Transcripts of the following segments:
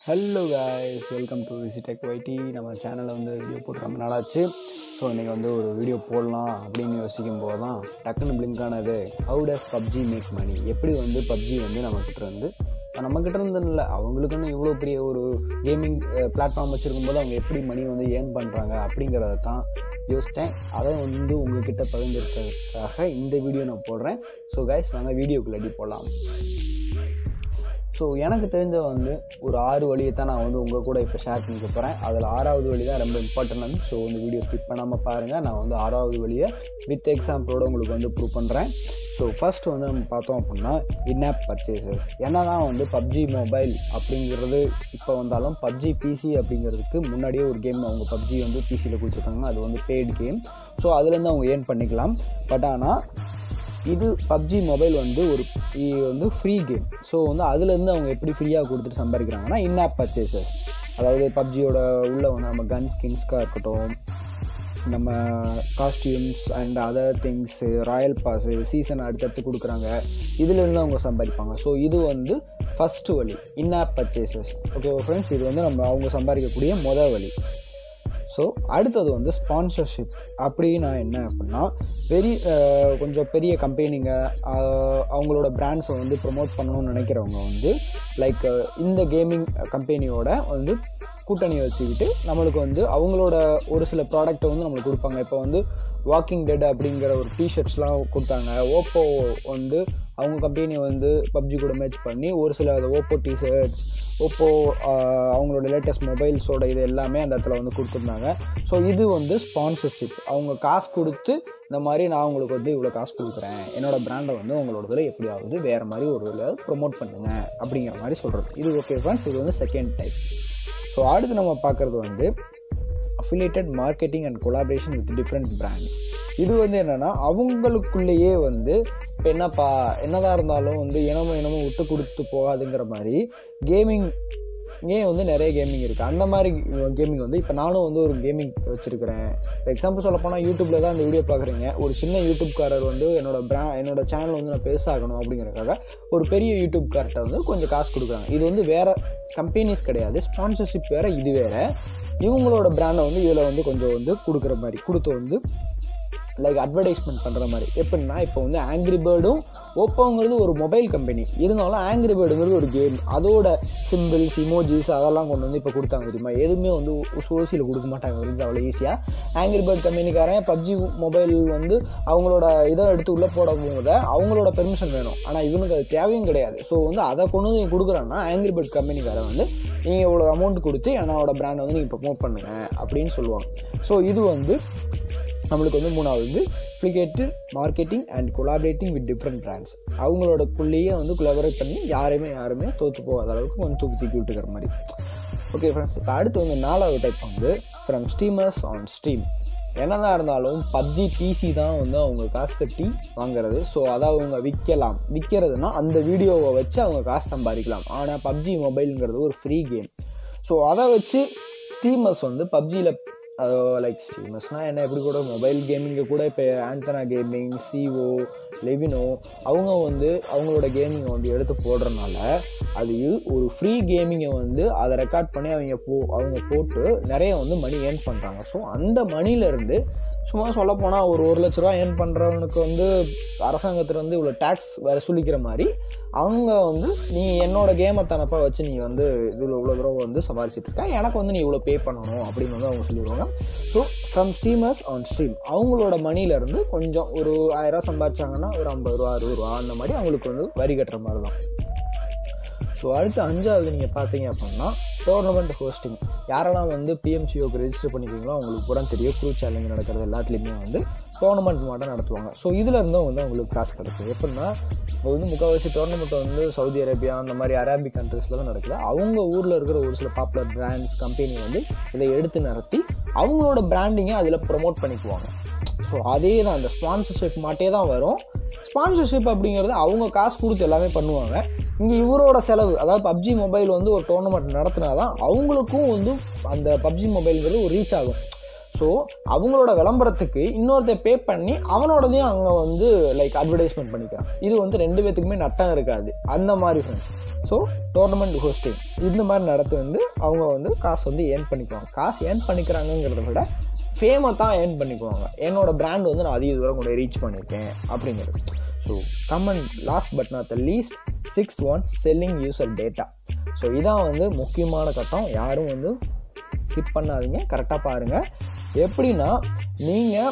Hello guys welcome to Visitech YT நம்ம சேனலில் வந்து வீடியோ போட்டு ரொம்ப நாளாச்சு ஸோ இன்றைக்கி வந்து ஒரு வீடியோ போடலாம் அப்படின்னு யோசிக்கும் போது தான் டக்குன்னு பிளிங்க் ஆனது how does PUBG make money எப்படி வந்து பப்ஜி வந்து நம்மக்கிட்ட இருந்து நம்மக்கிட்ட இருந்து இல்லை அவங்களுக்குன்னு இவ்வளோ பெரிய ஒரு கேமிங் பிளாட்ஃபார்ம் வச்சுருக்கும் போது அவங்க எப்படி மணி வந்து ஏர்ன் பண்ணுறாங்க அப்படிங்கிறத தான் யோசித்தேன் அதை வந்து உங்ககிட்ட பகிர்ந்துருக்கிறதுக்காக இந்த வீடியோ நான் போடுறேன் ஸோ கைஸ் வாங்க வீடியோக்குள்ள அடி போடலாம் ஸோ எனக்கு தெரிஞ்ச வந்து ஒரு ஆறு வழியை தான் நான் வந்து உங்கள் கூட இப்போ ஷேர் பண்ணிக்க போகிறேன் அதில் ஆறாவது வழி தான் ரொம்ப இம்பார்ட்டன்ட் ஸோ இந்த வீடியோ ஸ்கிப் பண்ணாமல் பாருங்கள் நான் வந்து ஆறாவது வழியை வித் எக்ஸாம்பிளோட உங்களுக்கு வந்து ப்ரூவ் பண்ணுறேன் ஸோ ஃபர்ஸ்ட் வந்து நம்ம பார்த்தோம் அப்படின்னா இன்ஆப் பர்ச்சேசஸ் என்ன தான் வந்து பப்ஜி மொபைல் அப்படிங்கிறது இப்போ வந்தாலும் பப்ஜி பிசி அப்படிங்கிறதுக்கு முன்னாடியே ஒரு கேம் அவங்க பப்ஜி வந்து பிசியில் கொடுத்துருக்காங்க அது வந்து பெய்டு கேம் ஸோ அதுலேருந்து அவங்க ஏர்ன் பண்ணிக்கலாம் பட் ஆனால் இது பப்ஜி மொபைல் வந்து ஒரு இது வந்து ஃப்ரீ கேம் ஸோ வந்து அதுலேருந்து அவங்க எப்படி ஃப்ரீயாக கொடுத்துட்டு சம்பாதிக்கிறாங்கன்னா இன்ஆப் பர்ச்சேசஸ் அதாவது பப்ஜியோட உள்ள வந்து நம்ம கன் ஸ்கின்ஸ்க்காக இருக்கட்டும் நம்ம costumes and other things royal pass season அடுத்தடுத்து கொடுக்குறாங்க இதுலேருந்து அவங்க சம்பாதிப்பாங்க ஸோ இது வந்து ஃபஸ்ட்டு வழி இன்ஆப் பர்ச்சேசஸ் ஓகே ஃப்ரெண்ட்ஸ் இது வந்து நம்ம அவங்க சம்பாதிக்கக்கூடிய மொதல் வழி ஸோ அடுத்தது வந்து ஸ்பான்சர்ஷிப் அப்படின்னா என்ன அப்படின்னா பெரிய கொஞ்சம் பெரிய கம்பெனிங்க அவங்களோட பிராண்ட்ஸை வந்து ப்ரொமோட் பண்ணணும்னு நினைக்கிறவங்க வந்து லைக் இந்த கேமிங் கம்பெனியோட வந்து கூட்டணி வச்சுக்கிட்டு நம்மளுக்கு வந்து அவங்களோட ஒரு சில ப்ராடக்ட்டை வந்து நம்மளுக்கு கொடுப்பாங்க இப்போ வந்து வாக்கிங் டெட் அப்படிங்கிற ஒரு டிஷர்ட்ஸ்லாம் கொடுத்தாங்க ஓப்போ வந்து அவங்க கம்பெனியை வந்து பப்ஜி கூட மேட்ச் பண்ணி ஒரு சில ஓப்போ டிஷர்ட்ஸ் ஓப்போ அவங்களோட லேட்டஸ்ட் மொபைல்ஸோட இது எல்லாமே அந்த இடத்துல வந்து கொடுத்துருந்தாங்க ஸோ இது வந்து ஸ்பான்சர்ஷிப் அவங்க காசு கொடுத்து இந்த மாதிரி நான் உங்களுக்கு வந்து இவ்வளோ காசு கொடுக்குறேன் என்னோடய ப்ராண்டை வந்து உங்களோட இதில் எப்படியாவது வேறு மாதிரி ஒரு இதில் ப்ரொமோட் பண்ணுங்க அப்படிங்கிற மாதிரி சொல்கிறது இது ஓகே ஃப்ரெண்ட்ஸ் இது வந்து செகண்ட் டைப் ஸோ அடுத்து நம்ம பார்க்குறது வந்து affiliated marketing and collaboration with different brands இது வந்து என்னென்னா அவங்களுக்குள்ளேயே வந்து இப்போ என்னப்பா என்னதான் இருந்தாலும் வந்து இனமும் இனமும் விட்டு கொடுத்து போகாதுங்கிற மாதிரி கேமிங் ஏன் வந்து நிறைய கேமிங் இருக்குது அந்த மாதிரி கேமிங் வந்து இப்போ நானும் வந்து ஒரு கேமிங் வச்சுருக்கிறேன் இப்போ எக்ஸாம்பிள் சொல்ல போனால் யூடியூப்பில் தான் இந்த வீடியோ பார்க்குறீங்க ஒரு சின்ன யூடியூப்காரர் வந்து என்னோட பிரா என்னோட சேனல் வந்து நான் பெருசாகணும் அப்படிங்கிறதுக்காக ஒரு பெரிய யூடியூப்கார்ட்ட வந்து கொஞ்சம் காசு கொடுக்குறாங்க இது வந்து வேறு கம்பெனிஸ் கிடையாது ஸ்பான்சர்ஷிப் வேறு இது வேறு இவங்களோட பிராண்டை வந்து இதில் வந்து கொஞ்சம் வந்து கொடுக்குற மாதிரி கொடுத்து வந்து லைக் அட்வர்டைஸ்மெண்ட் பண்ணுற மாதிரி எப்படின்னா இப்போ வந்து ஆங்கிரி பேர்டும் ஓப்போங்கிறது ஒரு மொபைல் கம்பெனி இருந்தாலும் ஆங்கிரி பேர்டுங்கிறது ஒரு கேம் அதோட சிம்பிள்ஸ் இமோஜிஸ் அதெல்லாம் கொண்டு வந்து இப்போ கொடுத்தாங்க தெரியுமா எதுவுமே வந்து சோசியில் கொடுக்க மாட்டாங்க தெரிஞ்சு அவ்வளோ ஈஸியாக ஆங்கிரி பேர்ட் கம்பெனிக்காரன் பப்ஜி மொபைல் வந்து அவங்களோட இதை எடுத்து உள்ளே போட போகும்போது அவங்களோட பெர்மிஷன் வேணும் ஆனால் இவனுக்கு அது தேவையும் கிடையாது ஸோ வந்து அதை கொண்டு வந்து கொடுக்குறான்னா ஆங்கிரி பேர்ட் கம்பெனிக்காரன் வந்து நீங்கள் இவ்வளோ அமௌண்ட் கொடுத்து என்னோட பிராண்டை வந்து நீங்கள் ப்ரொமோட் பண்ணுங்க அப்படின்னு சொல்லுவாங்க ஸோ இது வந்து நம்மளுக்கு வந்து மூணாவது affiliated marketing and collaborating with different brands அவங்களோடக்குள்ளேயே வந்து கொலாபரேட் பண்ணி யாரையுமே யாருமே தோற்று போகாத அளவுக்கு கொஞ்சம் தூக்கி தூக்கி விட்டுக்கிற மாதிரி ஓகே ஃப்ரெண்ட்ஸ் இப்போ அடுத்து வந்து நாலாவது டைப் வந்து ஃப்ரம் ஸ்டீமர்ஸ் ஆன் ஸ்ட்ரீம் என்னதான் இருந்தாலும் பப்ஜி பிசி தான் வந்து அவங்க காசு கட்டி வாங்குறது ஸோ அதை அவங்க விற்கலாம் விற்கிறதுனா அந்த வீடியோவை வச்சு அவங்க காசு சம்பாதிக்கலாம் ஆனால் பப்ஜி மொபைலுங்கிறது ஒரு ஃப்ரீ கேம் ஸோ அதை வச்சு ஸ்டீமர்ஸ் வந்து பப்ஜியில் லைக் ஸ்டீமர்ஸ்னால் என்ன எப்படி கூட மொபைல் கேமிங்கை கூட இப்போ ஆண்டனா கேமிங் சிஓ லெவினோ அவங்க வந்து அவங்களோட கேமிங்கை வந்து எடுத்து போடுறதுனால அது ஒரு ஃப்ரீ கேமிங்கை வந்து அதை ரெக்கார்ட் பண்ணி அவங்க போ அவங்க போட்டு நிறைய வந்து மணி ஏர்ன் பண்ணுறாங்க ஸோ அந்த மணிலேருந்து சும்மா சொல்ல போனால் ஒரு ஒரு லட்ச ரூபா ஏர்ன் பண்ணுறவனுக்கு வந்து அரசாங்கத்தில் வந்து இவ்வளோ டேக்ஸ் வசூலிக்கிற மாதிரி அவங்க வந்து நீ என்னோட கேமை தனப்பா வச்சு நீ வந்து இதில் இவ்வளோ தூரம் வந்து சம்பாதிச்சிட்டு இருக்க எனக்கு வந்து நீ இவ்வளோ பே பண்ணணும் அப்படின்னு வந்து அவங்க சொல்லிடுவாங்க so from streamers on stream அவங்களோட மணிலேருந்து கொஞ்சம் ஒரு ஆயிரம் சம்பாதிச்சாங்கன்னா ஒரு ஐம்பது ரூபா அறுபது ரூபா அந்த மாதிரி அவங்களுக்கு வந்து வரி கட்டுற மாதிரி தான் ஸோ அடுத்து அஞ்சாவது நீங்கள் பார்த்தீங்க அப்படின்னா டோர்னமெண்ட் ஹோஸ்டிங் யாரெல்லாம் வந்து பிஎம்சிஓக்கு ரெஜிஸ்டர் பண்ணிக்கிறீங்களோ அவங்களுக்கு பூரா தெரியும் க்ரூ சேலஞ்ச் நடக்கிறது எல்லாத்துலேயுமே வந்து டோர்னமெண்ட் மட்டும் நடத்துவாங்க ஸோ இதில் இருந்தும் வந்து அவங்களுக்கு காசு கிடைக்கும் எப்படின்னா இப்போ வந்து முக்கால்வாசி டோர்னமெண்ட் வந்து சவுதி அரேபியா அந்த மாதிரி அரேபிக் கண்ட்ரீஸில் தான் நடக்குது அவங்க ஊரில் இருக்கிற ஒரு சில பாப்புலர் பிராண்ட்ஸ் கம்பெனி வந்து இதை எடுத்து நடத்தி அவங்களோட பிராண்டிங்கை அதில் ப்ரொமோட் பண்ணிக்குவாங்க ஸோ அதே தான் அந்த ஸ்பான்சர்ஷிப் மாட்டே தான் வரும் ஸ்பான்சர்ஷிப் அப்படிங்கிறது அவங்க காசு கொடுத்து எல்லாமே பண்ணுவாங்க இங்கே இவரோட செலவு அதாவது பப்ஜி மொபைல் வந்து ஒரு டோர்னமெண்ட் நடத்தினா தான் அவங்களுக்கும் வந்து அந்த பப்ஜி மொபைலுங்கிறது ஒரு ரீச் ஆகும் ஸோ அவங்களோட விளம்பரத்துக்கு இன்னொருத்த பே பண்ணி அவனோடதையும் அங்கே வந்து லைக் அட்வர்டைஸ்மெண்ட் பண்ணிக்கிறான் இது வந்து ரெண்டு பேத்துக்குமே நட்டம் இருக்காது அந்த மாதிரி ஃப்ரெண்ட்ஸ் ஸோ டோர்னமெண்ட் ஹோஸ்டிங் இந்த மாதிரி நடத்தி வந்து அவங்க வந்து காசு வந்து ஏர்ன் பண்ணிக்குவாங்க காசு ஏர்ன் பண்ணிக்கிறாங்கங்கிறத விட ஃபேமை தான் ஏர்ன் பண்ணிக்குவாங்க என்னோட பிராண்ட் வந்து நான் அதிக தூரம் கொண்டு ரீச் பண்ணியிருக்கேன் அப்படிங்கிறது so come on last but not the least sixth one selling user data so இதான் வந்து முக்கியமான கட்டம் யாரும் வந்து ஸ்கிப் பண்ணாதீங்க கரெக்டாக பாருங்கள் எப்படின்னா நீங்கள்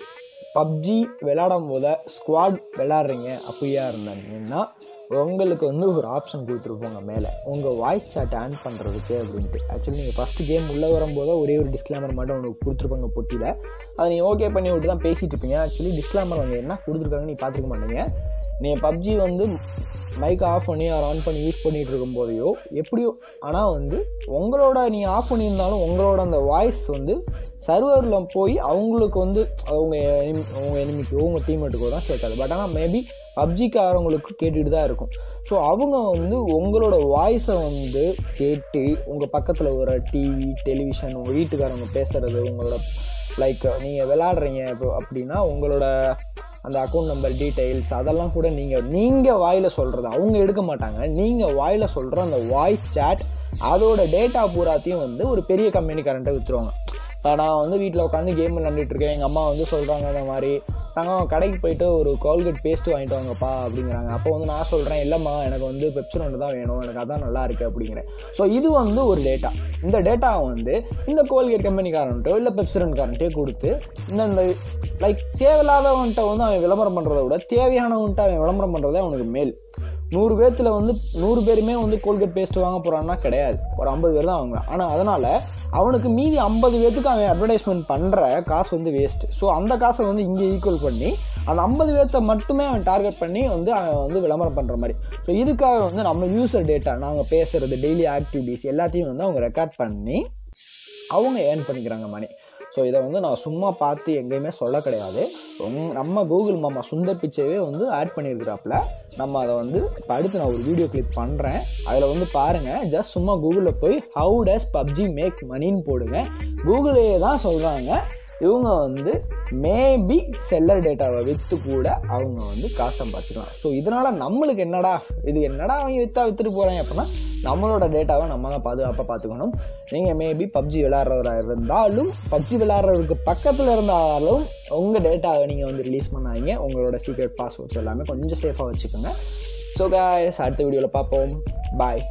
பப்ஜி விளையாடும் போத ஸ்குவாட் விளையாடுறீங்க அப்படியா இருந்தாங்கன்னா உங்களுக்கு வந்து ஒரு ஆப்ஷன் கொடுத்துருப்பாங்க மேலே உங்கள் வாய்ஸ் சாட் ஆன் பண்ணுறதுக்கு அப்படின்ட்டு ஆக்சுவலி நீங்கள் ஃபஸ்ட்டு கேம் உள்ளே வரும்போது ஒரே ஒரு டிஸ்க்ளைமர் மட்டும் உங்களுக்கு கொடுத்துருப்பாங்க பொட்டியில் அதை நீங்கள் ஓகே பண்ணி விட்டு தான் பேசிகிட்டு இருப்பீங்க ஆக்சுவலி டிஸ்க்ளைமர் அவங்க என்ன கொடுத்துருக்காங்கன்னு நீ பார்த்துருக்க மாட்டீங்க நீங்கள் பப்ஜி வந்து மைக்கை ஆஃப் பண்ணி அதை ஆன் பண்ணி யூஸ் பண்ணிகிட்டு இருக்கும்போதையோ எப்படியோ ஆனால் வந்து உங்களோட நீங்கள் ஆஃப் பண்ணியிருந்தாலும் உங்களோட அந்த வாய்ஸ் வந்து சர்வரில் போய் அவங்களுக்கு வந்து அவங்க enemy- அவங்க எனிமிக்கு உங்கள் டீம்மேட்டுக்கோ தான் சேர்க்காது பட் ஆனால் மேபி பப்ஜிக்காரவங்களுக்கு கேட்டுட்டு தான் இருக்கும் ஸோ அவங்க வந்து உங்களோட வாய்ஸை வந்து கேட்டு உங்கள் பக்கத்தில் ஒரு டிவி டெலிவிஷன் உங்கள் வீட்டுக்காரவங்க பேசுகிறது உங்களோட லைக் நீங்கள் விளாடுறீங்க இப்போ அப்படின்னா உங்களோட அந்த அக்கௌண்ட் நம்பர் டீட்டெயில்ஸ் அதெல்லாம் கூட நீங்கள் நீங்கள் வாயில் சொல்கிறது அவங்க எடுக்க மாட்டாங்க நீங்கள் வாயில் சொல்கிற அந்த வாய்ஸ் chat அதோட டேட்டா பூராத்தையும் வந்து ஒரு பெரிய கம்பெனிக்காரன்ட்ட விற்றுருவாங்க இப்போ நான் வந்து வீட்டில் உட்காந்து கேம் விளாண்டுட்டு இருக்கேன் எங்கள் அம்மா வந்து சொல்கிறாங்க அந்த மாதிரி தங்கம் கடைக்கு போயிட்டு ஒரு கோல்கேட் பேஸ்ட் வாங்கிட்டு வாங்கப்பா அப்படிங்கிறாங்க அப்போ வந்து நான் சொல்கிறேன் இல்லைம்மா எனக்கு வந்து பெப்சன் தான் வேணும் எனக்கு அதான் நல்லா இருக்கு அப்படிங்கிறேன் ஸோ இது வந்து ஒரு டேட்டா இந்த டேட்டா வந்து இந்த கோல்கேட் கம்பெனிக்காரன்ட்டோ இல்லை பெப்சரன்காரன்ட்டே கொடுத்து இந்த இந்த லைக் தேவையில்லாதவன்ட்ட வந்து அவன் விளம்பரம் பண்ணுறத விட தேவையானவன்ட்ட அவன் விளம்பரம் பண்ணுறதே அவனுக்கு மேல் நூறு பேர்த்தில் வந்து நூறு பேருமே வந்து கோல்கேட் பேஸ்ட் வாங்க போகிறான்னா கிடையாது ஒரு ஐம்பது பேர் தான் வாங்குறான் ஆனால் அதனால் அவனுக்கு மீதி ஐம்பது பேர்த்துக்கு அவன் அட்வர்டைஸ்மெண்ட் பண்ணுற காசு வந்து வேஸ்ட் ஸோ அந்த காசை வந்து இங்கே ஈக்குவல் பண்ணி அந்த ஐம்பது பேர்த்த மட்டுமே அவன் டார்கெட் பண்ணி வந்து அவன் வந்து விளம்பரம் பண்ணுற மாதிரி ஸோ இதுக்காக வந்து நம்ம யூசர் டேட்டா நாங்கள் பேசுகிறது டெய்லி ஆக்டிவிட்டீஸ் எல்லாத்தையும் வந்து அவங்க ரெக்கார்ட் பண்ணி அவங்க ஏர்ன் பண்ணிக்கிறாங்க மணி ஸோ இதை வந்து நான் சும்மா பார்த்து எங்கேயுமே சொல்ல கிடையாது உங்- நம்ம கூகுள் மாமா சுந்தர் பிச்சைவே வந்து ஆட் பண்ணியிருக்கிறாப்புல நம்ம அதை வந்து இப்போ அடுத்து நான் ஒரு வீடியோ கிளிப் பண்ணுறேன் அதில் வந்து பாருங்கள் ஜஸ்ட் சும்மா கூகுளில் போய் ஹவு டஸ் பப்ஜி மேக் மணின்னு போடுங்க கூகுளே தான் சொல்கிறாங்க இவங்க வந்து மேபி செல்லர் டேட்டாவை விற்று கூட அவங்க வந்து காசு சம்பாதிச்சிக்கலாம் ஸோ இதனால் நம்மளுக்கு என்னடா இது என்னடா அவங்க விற்றா விற்றுட்டு போகிறாங்க அப்படின்னா நம்மளோட டேட்டாவை நம்ம தான் பாதுகாப்பாக பார்த்துக்கணும் நீங்கள் மேபி பப்ஜி விளாட்றவராக இருந்தாலும் பப்ஜி விளாட்றவருக்கு பக்கத்தில் இருந்தாலும் உங்கள் டேட்டாவை நீங்கள் வந்து ரிலீஸ் பண்ணாதீங்க உங்களோட சீக்ரெட் பாஸ்வேர்ட்ஸ் எல்லாமே கொஞ்சம் சேஃபாக வச்சுக்கோங்க ஸோ guys அடுத்த வீடியோவில் பார்ப்போம் பாய்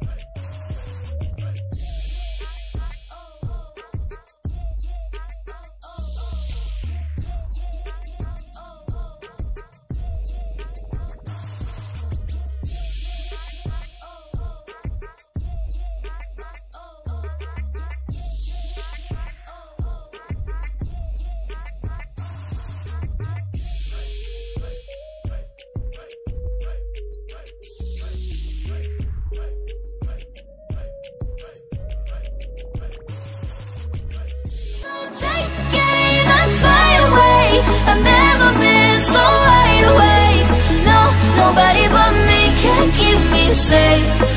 Take aim and fly away. I've never been so wide awake. No, nobody but me can keep me safe.